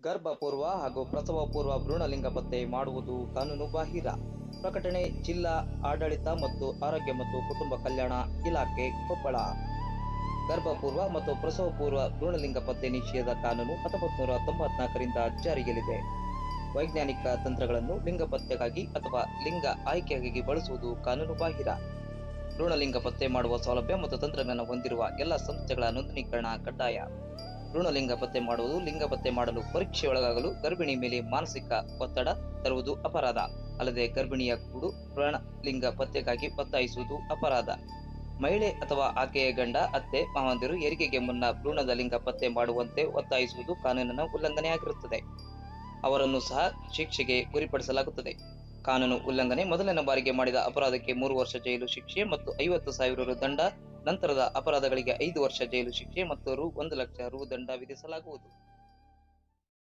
ಗರ್ಭಪೂರ್ವ ಹಾಗೂ ಪ್ರಸವ ಪೂರ್ವ ಭ್ರೂಣಲಿಂಗ ಪತ್ತೆ ಮಾಡುವುದು ಕಾನೂನು ಬಾಹಿರ ಪ್ರಕಟಣೆ ಜಿಲ್ಲಾ ಆಡಳಿತ ಮತ್ತು ಆರೋಗ್ಯ ಮತ್ತು ಕುಟುಂಬ ಕಲ್ಯಾಣ ಇಲಾಖೆ ಕೊಪ್ಪಳ ಗರ್ಭಪೂರ್ವ ಮತ್ತು ಪ್ರಸವ ಪೂರ್ವ ಭ್ರೂಣಲಿಂಗ ಪತ್ತೆ ನಿಷೇಧ ಕಾನೂನು ಹತ್ತೊಂಬತ್ತು ನೂರ ತೊಂಬತ್ನಾಲ್ಕರಿಂದ ಜಾರಿಯಲ್ಲಿದೆ ವೈಜ್ಞಾನಿಕ ತಂತ್ರಗಳನ್ನು ಲಿಂಗ ಪತ್ತೆಗಾಗಿ ಅಥವಾ ಲಿಂಗ ಆಯ್ಕೆಗಾಗಿ ಬಳಸುವುದು ಕಾನೂನು ಬಾಹಿರ ಭ್ರೂಣಲಿಂಗ ಪತ್ತೆ ಮಾಡುವ ಸೌಲಭ್ಯ ಮತ್ತು ತಂತ್ರಜ್ಞಾನ ಹೊಂದಿರುವ ಎಲ್ಲ ಸಂಸ್ಥೆಗಳ ನೋಂದಣೀಕರಣ ಕಡ್ಡಾಯ ಭ್ರೂಣಲಿಂಗ ಪತ್ತೆ ಮಾಡುವುದು ಲಿಂಗ ಪತ್ತೆ ಮಾಡಲು ಪರೀಕ್ಷೆ ಒಳಗಾಗಲು ಗರ್ಭಿಣಿ ಮೇಲೆ ಮಾನಸಿಕ ಒತ್ತಡ ತರುವುದು ಅಪರಾಧ ಅಲ್ಲದೆ ಗರ್ಭಿಣಿಯ ಕೂಡು ಭ್ರೂಣ ಲಿಂಗ ಪತ್ತೆಗಾಗಿ ಒತ್ತಾಯಿಸುವುದು ಅಪರಾಧ ಮಹಿಳೆ ಅಥವಾ ಆಕೆಯ ಗಂಡ ಅತ್ತೆ ಮಾವಂದಿರು ಹೆರಿಗೆಗೆ ಮುನ್ನ ಭ್ರೂಣದ ಲಿಂಗ ಪತ್ತೆ ಮಾಡುವಂತೆ ಒತ್ತಾಯಿಸುವುದು ಕಾನೂನಿನ ಉಲ್ಲಂಘನೆಯಾಗಿರುತ್ತದೆ ಅವರನ್ನು ಸಹ ಶಿಕ್ಷೆಗೆ ಗುರಿಪಡಿಸಲಾಗುತ್ತದೆ ಕಾನೂನು ಉಲ್ಲಂಘನೆ ಮೊದಲನೇ ಬಾರಿಗೆ ಮಾಡಿದ ಅಪರಾಧಕ್ಕೆ ಮೂರು ವರ್ಷ ಜೈಲು ಶಿಕ್ಷೆ ಮತ್ತು ಐವತ್ತು ಸಾವಿರ ರು ದಂಡ ನಂತರದ ಅಪರಾಧಗಳಿಗೆ ಐದು ವರ್ಷ ಜೈಲು ಶಿಕ್ಷೆ ಮತ್ತು ರು ಒಂದು ಲಕ್ಷ ರು ದಂಡ ವಿಧಿಸಲಾಗುವುದು